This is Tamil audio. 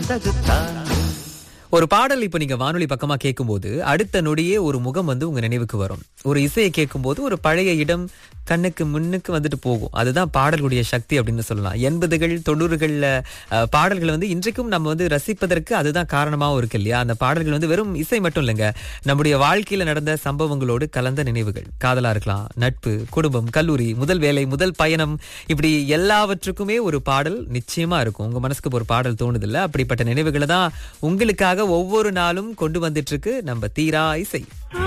வந்தது தான் ஒரு பாடல் இப்ப நீங்க வானொலி பக்கமா கேட்கும்போது அடுத்த நொடியே ஒரு முகம் வந்து உங்க நினைவுக்கு வரும் ஒரு இசையை கேட்கும்போது ஒரு பழைய இடம் கண்ணுக்கு முன்னுக்கு வந்துட்டு போகும் அதுதான் பாடல்களுடைய சக்தி அப்படின்னு சொல்லலாம் எண்பதுகள் தொண்ணூறுகள்ல அஹ், பாடல்கள் வந்து இன்றைக்கும் நம்ம வந்து ரசிப்பதற்கு அதுதான் காரணமாவும் இருக்கு இல்லையா அந்த பாடல்கள் வந்து வெறும் இசை மட்டும் இல்லைங்க நம்முடைய வாழ்க்கையில நடந்த சம்பவங்களோடு கலந்த நினைவுகள் காதலா இருக்கலாம் நட்பு குடும்பம் கல்லூரி முதல் வேலை முதல் பயணம் இப்படி எல்லாவற்றுக்குமே ஒரு பாடல் நிச்சயமா இருக்கும் உங்க மனசுக்கு ஒரு பாடல் தோணுது இல்ல அப்படிப்பட்ட நினைவுகளை தான் உங்களுக்காக ஒவ்வொரு நாளும் கொண்டு வந்துட்டு இருக்கு நம்ம தீரா இசை